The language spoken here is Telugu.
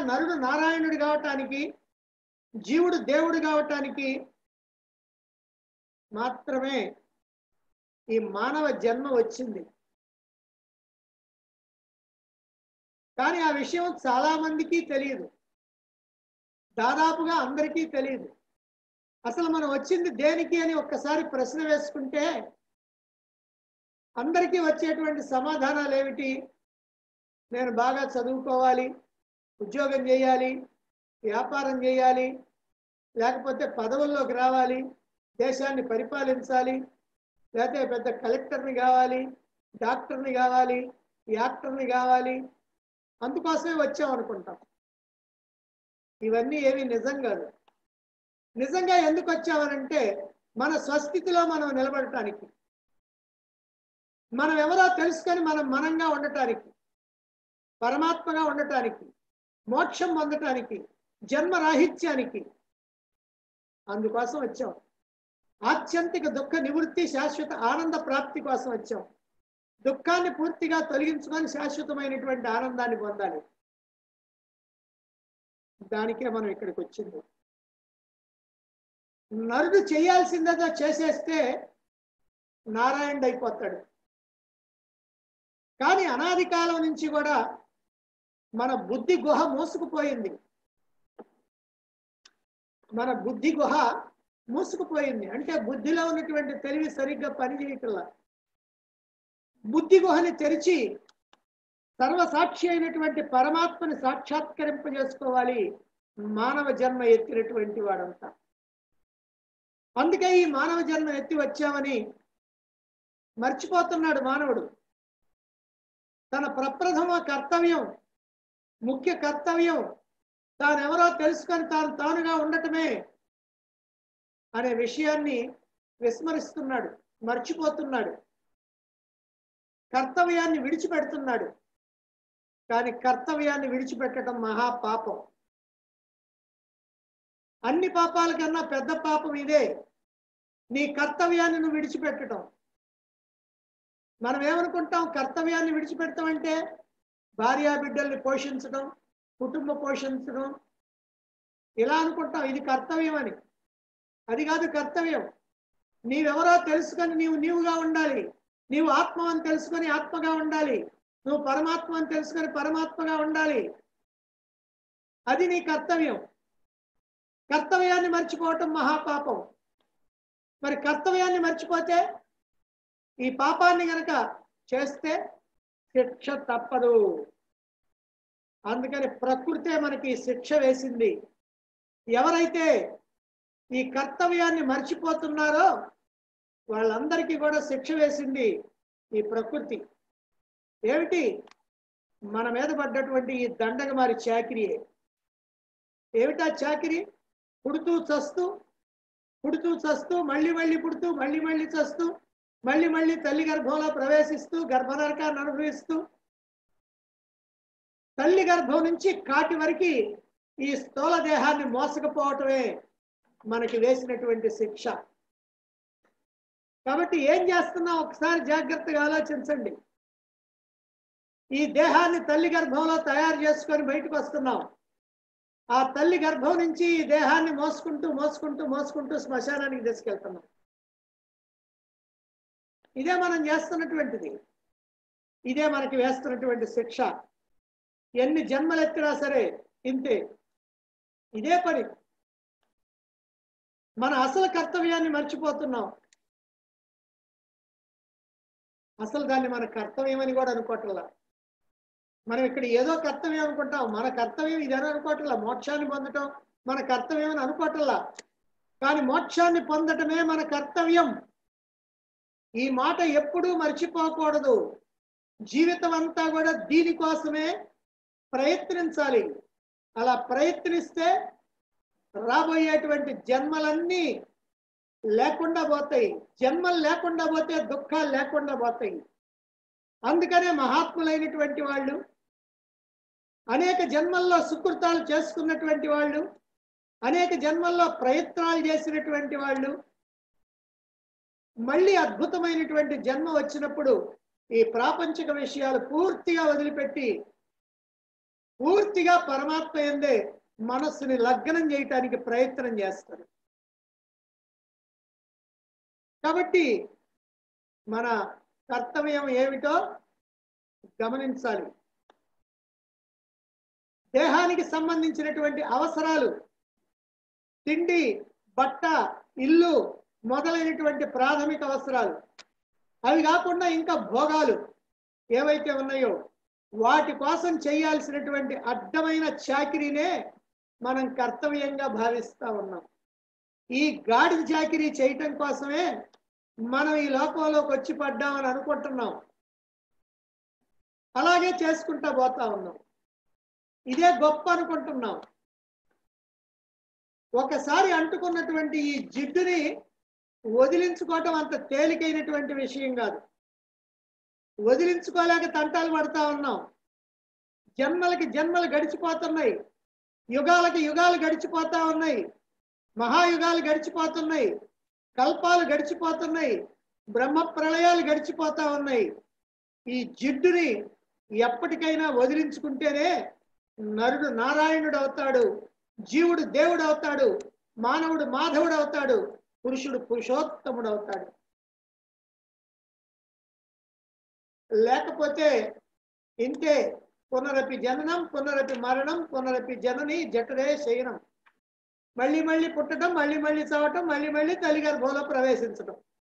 నరుడు నారాయణుడు కావటానికి జీవుడు దేవుడు కావటానికి మాత్రమే ఈ మానవ జన్మ వచ్చింది కానీ ఆ విషయం చాలా మందికి తెలియదు దాదాపుగా అందరికీ తెలియదు అసలు మనం వచ్చింది దేనికి అని ఒక్కసారి ప్రశ్న వేసుకుంటే అందరికీ వచ్చేటువంటి సమాధానాలు ఏమిటి నేను బాగా చదువుకోవాలి ఉద్యోగం చేయాలి వ్యాపారం చేయాలి లేకపోతే పదవుల్లోకి రావాలి దేశాన్ని పరిపాలించాలి లేకపోతే పెద్ద కలెక్టర్ని కావాలి డాక్టర్ని కావాలి యాక్టర్ని కావాలి అందుకోసమే వచ్చాం అనుకుంటాం ఇవన్నీ ఏవి నిజం కాదు నిజంగా ఎందుకు వచ్చామనంటే మన స్వస్థితిలో మనం నిలబడటానికి మనం ఎవరో తెలుసుకొని మనం మనంగా ఉండటానికి పరమాత్మగా ఉండటానికి మోక్షం పొందటానికి జన్మ రాహిత్యానికి అందుకోసం వచ్చాం ఆత్యంతిక దుఃఖ నివృత్తి శాశ్వత ఆనంద ప్రాప్తి కోసం వచ్చాం దుఃఖాన్ని పూర్తిగా తొలగించుకొని శాశ్వతమైనటువంటి ఆనందాన్ని పొందాలి దానికే మనం ఇక్కడికి వచ్చింది నరుడు చేయాల్సిందేదో చేసేస్తే నారాయణుడు అయిపోతాడు కానీ అనాది కాలం నుంచి కూడా మన బుద్ధి గుహ మూసుకుపోయింది మన బుద్ధి గుహ మూసుకుపోయింది అంటే బుద్ధిలో ఉన్నటువంటి తెలివి సరిగ్గా పనిచేయటంలా బుద్ధి గుహని తెరిచి సర్వసాక్షి అయినటువంటి పరమాత్మని సాక్షాత్కరింపజేసుకోవాలి మానవ జన్మ ఎత్తినటువంటి వాడంతా అందుకే ఈ మానవ జన్మ ఎత్తి వచ్చామని మర్చిపోతున్నాడు మానవుడు తన ప్రప్రథమ కర్తవ్యం ముఖ్య కర్తవ్యం తానెవరో తెలుసుకొని తాను తానుగా ఉండటమే అనే విషయాన్ని విస్మరిస్తున్నాడు మర్చిపోతున్నాడు కర్తవ్యాన్ని విడిచిపెడుతున్నాడు కానీ కర్తవ్యాన్ని విడిచిపెట్టడం మహా పాపం అన్ని పాపాల కన్నా పెద్ద పాపం ఇదే నీ కర్తవ్యాన్ని నువ్వు విడిచిపెట్టడం మనం ఏమనుకుంటాం కర్తవ్యాన్ని విడిచిపెడతామంటే భార్యా బిడ్డల్ని పోషించడం కుటుంబ పోషించడం ఇలా అనుకుంటాం ఇది కర్తవ్యం అని అది కాదు కర్తవ్యం నీవెవరో తెలుసుకొని నీవు నీవుగా ఉండాలి నీవు ఆత్మ అని తెలుసుకొని ఆత్మగా ఉండాలి నువ్వు పరమాత్మ అని తెలుసుకొని పరమాత్మగా ఉండాలి అది నీ కర్తవ్యం కర్తవ్యాన్ని మర్చిపోవటం మహాపాపం మరి కర్తవ్యాన్ని మర్చిపోతే ఈ పాపాన్ని గనక చేస్తే శిక్ష తప్పదు అందుకని ప్రకృతే మనకి శిక్ష వేసింది ఎవరైతే ఈ కర్తవ్యాన్ని మర్చిపోతున్నారో వాళ్ళందరికీ కూడా శిక్ష వేసింది ఈ ప్రకృతి ఏమిటి మన మీద పడ్డటువంటి ఈ దండగ మారి చాకిరియే ఏమిటా చాకిరి పుడుతూ చస్తూ పుడుతూ చస్తూ మళ్ళీ మళ్ళీ పుడుతూ మళ్ళీ మళ్ళీ చస్తూ మళ్ళీ మళ్ళీ తల్లి గర్భంలో ప్రవేశిస్తూ గర్భనరకాన్ని అనుభవిస్తూ తల్లి గర్భం నుంచి కాటి వరకు ఈ స్థూల దేహాన్ని మోసకపోవటమే మనకి వేసినటువంటి శిక్ష కాబట్టి ఏం చేస్తున్నాం ఒకసారి జాగ్రత్తగా ఆలోచించండి ఈ దేహాన్ని తల్లి గర్భంలో తయారు చేసుకొని బయటకు వస్తున్నాం ఆ తల్లి గర్భం నుంచి ఈ దేహాన్ని మోసుకుంటూ మోసుకుంటూ మోసుకుంటూ శ్మశానానికి తీసుకెళ్తున్నాం ఇదే మనం చేస్తున్నటువంటిది ఇదే మనకి వేస్తున్నటువంటి శిక్ష ఎన్ని జన్మలు ఎత్తినా సరే ఇంతే ఇదే పని మన అసలు కర్తవ్యాన్ని మర్చిపోతున్నాం అసలు దాన్ని మన కర్తవ్యం అని కూడా అనుకోవట్లా మనం ఇక్కడ ఏదో కర్తవ్యం అనుకుంటాం మన కర్తవ్యం ఇదని అనుకోవట్లా మోక్షాన్ని పొందటం మన కర్తవ్యం అని అనుకోవట్లా కానీ మోక్షాన్ని పొందటమే మన కర్తవ్యం ఈ మాట ఎప్పుడూ మర్చిపోకూడదు జీవితం అంతా కూడా దీనికోసమే ప్రయత్నించాలి అలా ప్రయత్నిస్తే రాబోయేటువంటి జన్మలన్నీ లేకుండా పోతాయి జన్మలు లేకుండా పోతే దుఃఖాలు లేకుండా పోతాయి అందుకనే మహాత్ములైనటువంటి వాళ్ళు అనేక జన్మల్లో సుకృతాలు చేసుకున్నటువంటి వాళ్ళు అనేక జన్మల్లో ప్రయత్నాలు చేసినటువంటి వాళ్ళు మళ్ళీ అద్భుతమైనటువంటి జన్మ వచ్చినప్పుడు ఈ ప్రాపంచిక విషయాలు పూర్తిగా వదిలిపెట్టి పూర్తిగా పరమాత్మ ఎందే మనస్సుని లగ్నం చేయటానికి ప్రయత్నం చేస్తారు కాబట్టి మన కర్తవ్యం ఏమిటో గమనించాలి దేహానికి సంబంధించినటువంటి అవసరాలు తిండి బట్ట ఇల్లు మొదలైనటువంటి ప్రాథమిక అవసరాలు అవి కాకుండా ఇంకా భోగాలు ఏవైతే ఉన్నాయో వాటి కోసం చేయాల్సినటువంటి అడ్డమైన చాకిరీనే మనం కర్తవ్యంగా భావిస్తా ఉన్నాం ఈ గాడి చాకిరీ చేయటం కోసమే మనం ఈ లోకంలోకి వచ్చి పడ్డామని అనుకుంటున్నాం అలాగే చేసుకుంటా పోతా ఉన్నాం ఇదే గొప్ప అనుకుంటున్నాం ఒకసారి అంటుకున్నటువంటి ఈ జిడ్డుని వదిలించుకోవటం అంత తేలికైనటువంటి విషయం కాదు వదిలించుకోలేక తంటాలు పడతా ఉన్నాం జన్మలకి జన్మలు గడిచిపోతున్నాయి యుగాలకి యుగాలు గడిచిపోతా ఉన్నాయి మహాయుగాలు గడిచిపోతున్నాయి కల్పాలు గడిచిపోతున్నాయి బ్రహ్మ ప్రళయాలు గడిచిపోతా ఉన్నాయి ఈ జిడ్డుని ఎప్పటికైనా వదిలించుకుంటేనే నరుడు నారాయణుడు అవుతాడు జీవుడు దేవుడు అవుతాడు మానవుడు మాధవుడు అవుతాడు పురుషుడు పురుషోత్తముడు అవుతాడు లేకపోతే ఇంతే పునరపి జననం పునరపి మరణం పునరపి జనని జఠరే శయనం మళ్ళీ మళ్ళీ పుట్టడం మళ్ళీ మళ్ళీ చదవటం మళ్ళీ మళ్ళీ తల్లి గర్భంలో ప్రవేశించడం